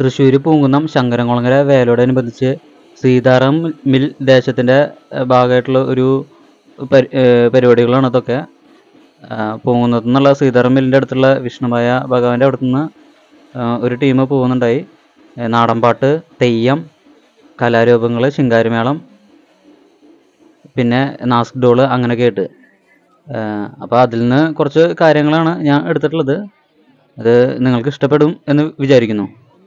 തൃശ്ശൂർ പൂങ്കുന്നം ശങ്കരൻകുളങ്ങര വേലോടനുബന്ധിച്ച് സീതാറാം മിൽ ദേശത്തിൻ്റെ ഭാഗമായിട്ടുള്ള ഒരു പരി ഏഹ് പരിപാടികളാണ് ഇതൊക്കെ ആഹ് പൂങ്കുന്നത്തു നിന്നുള്ള സീതാറാം മില്ലിൻ്റെ അടുത്തുള്ള വിഷ്ണുമായ ഭഗവാന്റെ അടുത്ത് നിന്ന് ഒരു ടീം പോകുന്നുണ്ടായി ഏഹ് നാടൻപാട്ട് തെയ്യം കലാരൂപങ്ങൾ ശിങ്കാരിമേളം പിന്നെ നാസ്ക് ഡോള് അങ്ങനെയൊക്കെ ആയിട്ട് അപ്പോൾ അതിൽ നിന്ന് കുറച്ച് കാര്യങ്ങളാണ് ഞാൻ എടുത്തിട്ടുള്ളത് അത് നിങ്ങൾക്ക് ഇഷ്ടപ്പെടും എന്ന് വിചാരിക്കുന്നു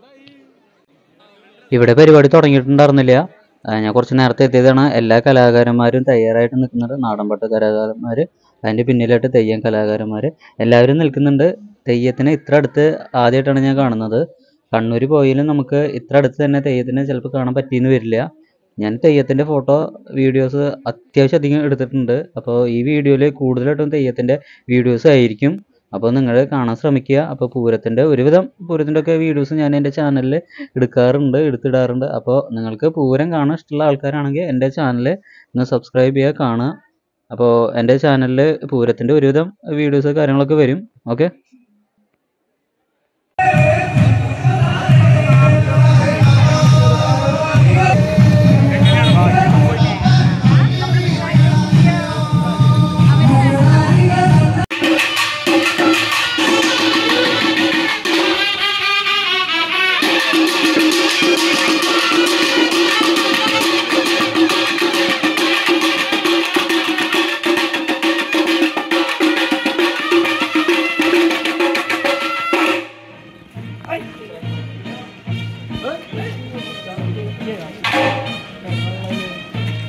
ഇവിടെ പരിപാടി തുടങ്ങിയിട്ടുണ്ടായിരുന്നില്ല ആ, ഞാൻ കുറച്ച് നേരത്തെ എത്തിയതാണ് എല്ലാ കലാകാരന്മാരും തയ്യാറായിട്ട് നിൽക്കുന്നുണ്ട് നാടൻപാട്ട് കലാകാരന്മാർ അതിൻ്റെ പിന്നിലായിട്ട് തെയ്യം കലാകാരന്മാർ എല്ലാവരും നിൽക്കുന്നുണ്ട് തെയ്യത്തിന് ഇത്ര അടുത്ത് ആദ്യമായിട്ടാണ് ഞാൻ കാണുന്നത് കണ്ണൂർ പോയാലും നമുക്ക് ഇത്ര അടുത്ത് തന്നെ തെയ്യത്തിന് ചിലപ്പോൾ കാണാൻ പറ്റിയെന്ന് വരില്ല ഞാൻ തെയ്യത്തിൻ്റെ ഫോട്ടോ വീഡിയോസ് അത്യാവശ്യം അധികം എടുത്തിട്ടുണ്ട് അപ്പോൾ ഈ വീഡിയോയിൽ കൂടുതലായിട്ടും തെയ്യത്തിൻ്റെ വീഡിയോസ് ആയിരിക്കും അപ്പോൾ നിങ്ങൾ കാണാൻ ശ്രമിക്കുക അപ്പോൾ പൂരത്തിൻ്റെ ഒരുവിധം പൂരത്തിൻ്റെ ഒക്കെ വീഡിയോസ് ഞാൻ എൻ്റെ ചാനലിൽ എടുക്കാറുണ്ട് എടുത്തിടാറുണ്ട് അപ്പോൾ നിങ്ങൾക്ക് പൂരം കാണാൻ ഇഷ്ടമുള്ള ആൾക്കാരാണെങ്കിൽ എൻ്റെ ചാനൽ ഒന്ന് സബ്സ്ക്രൈബ് ചെയ്യുക കാണുക അപ്പോൾ എൻ്റെ ചാനലിൽ പൂരത്തിൻ്റെ ഒരുവിധം വീഡിയോസ് കാര്യങ്ങളൊക്കെ വരും ഓക്കെ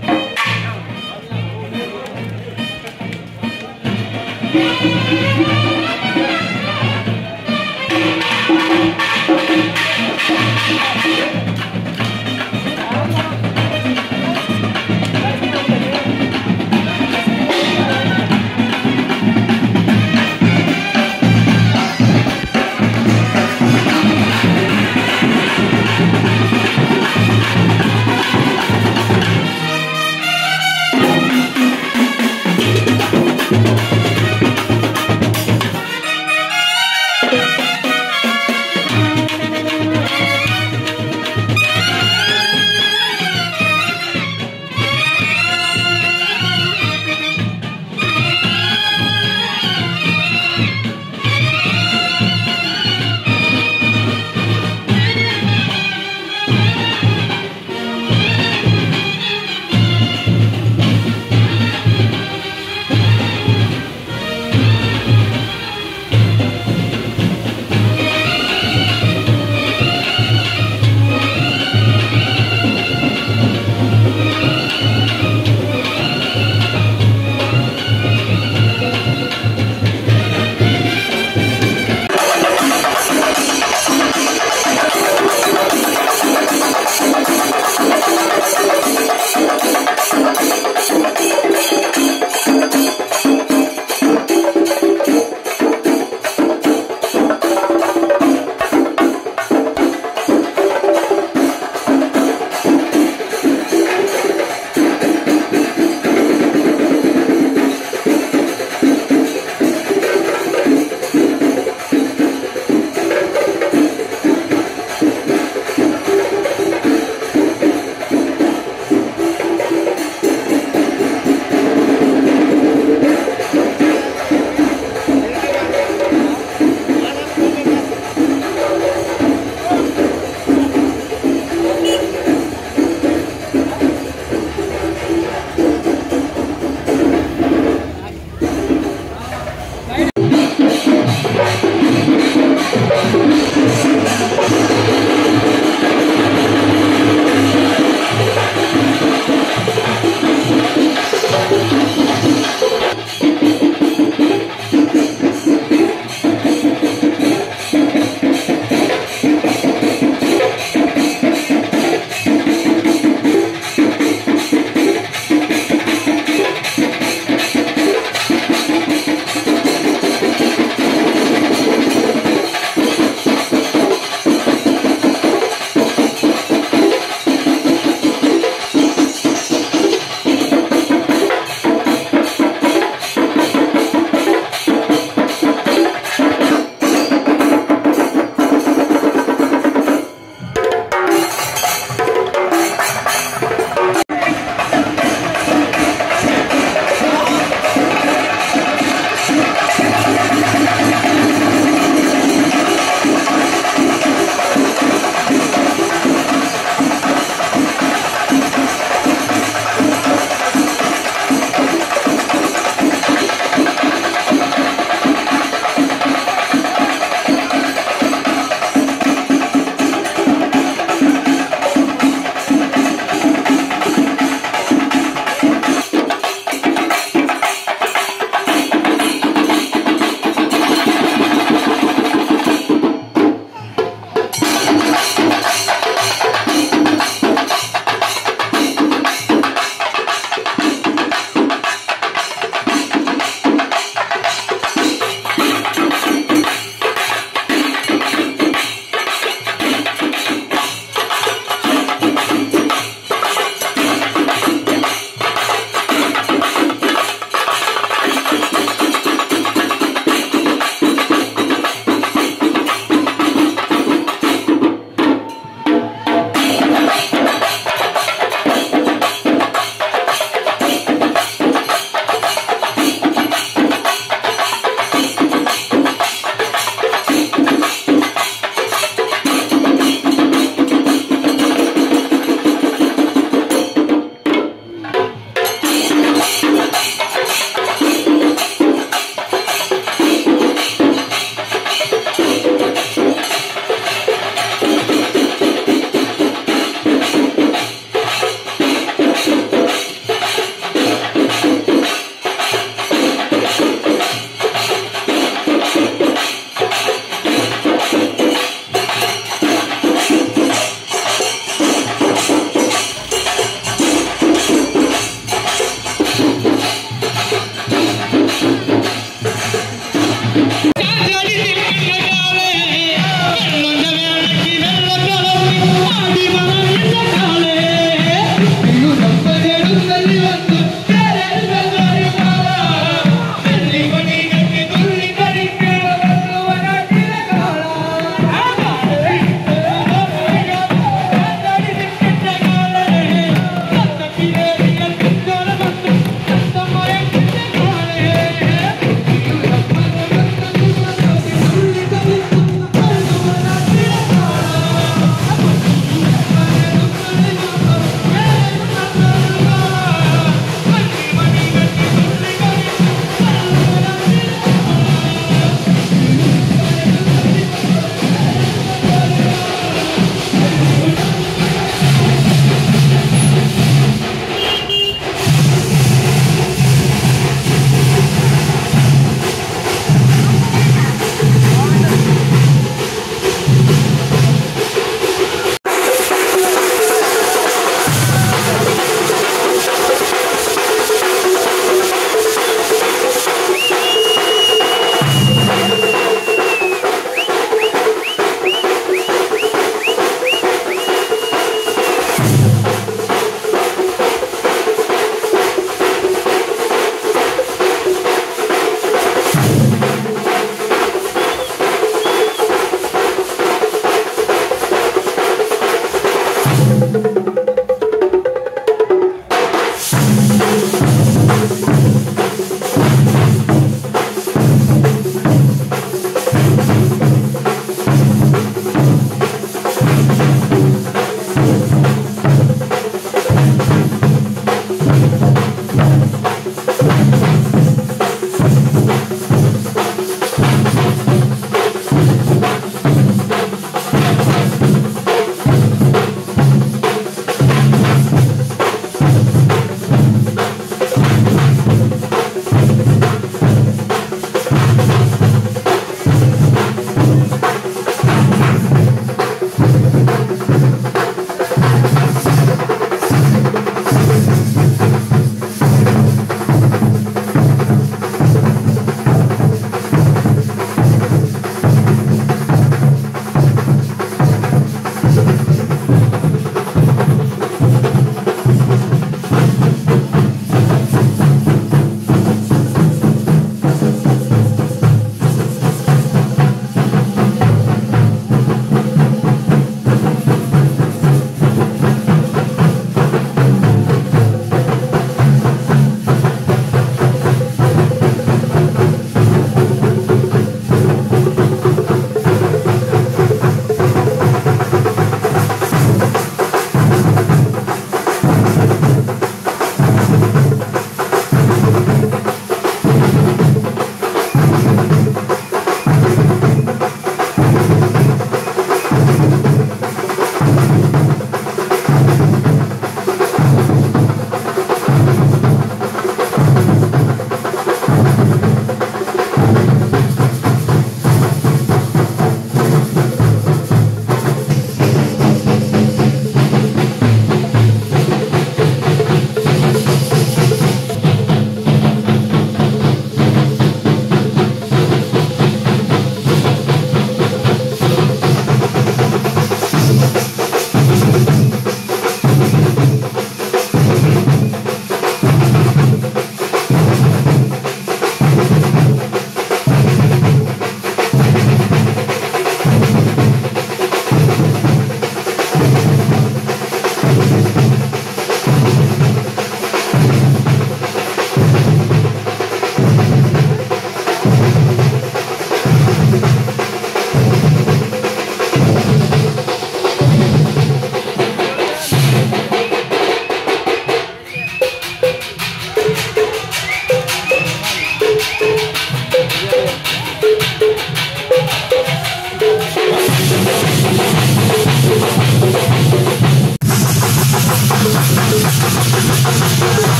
Thank